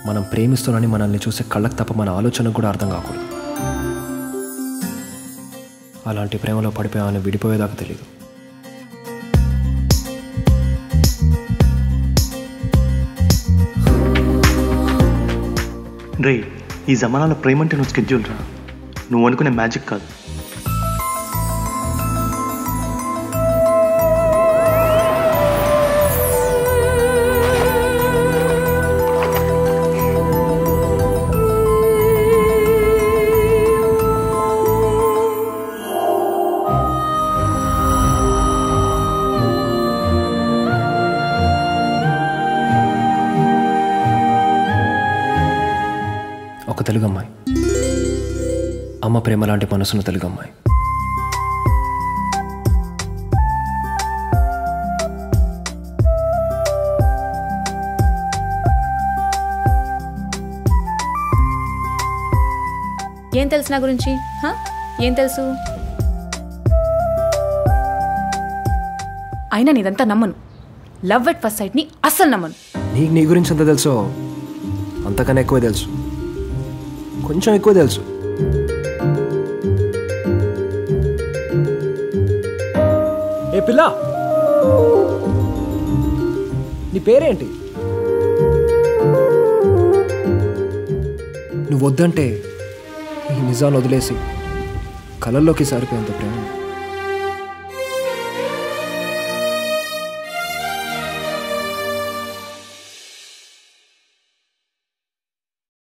మనం ప్రేమిస్తున్నాని మనల్ని చూసే కళ్ళకు తప్ప మన ఆలోచనకు కూడా అర్థం కాకూడదు అలాంటి ప్రేమలో పడిపోయామని విడిపోయేదాకా తెలియదు రే ఈ జమానాలో ప్రేమ అంటే నువ్వు స్కెడ్యూల్ రా నువ్వు అనుకునే మ్యాజిక్ కాదు ఒక తెలుగు అమ్మాయి అమ్మ ప్రేమ లాంటి మనసున్న తెలుగు అమ్మాయి ఏం తెలుసు నా గురించి హా? ఏం తెలుసు అయినా నీదంతా నమ్మను లవ్ ఎట్ ఫస్ట్ సైట్ని అస్సలు నమ్మను నీకు నీ గురించి ఎంత తెలుసో అంతకన్నా ఎక్కువ తెలుసు కొంచెం ఎక్కువ తెలుసు ఏ పిల్ల నీ పేరేంటి నువ్వు వద్దంటే ఈ నిజాలు వదిలేసి కళల్లోకి సారిపోయేంత ప్రేమ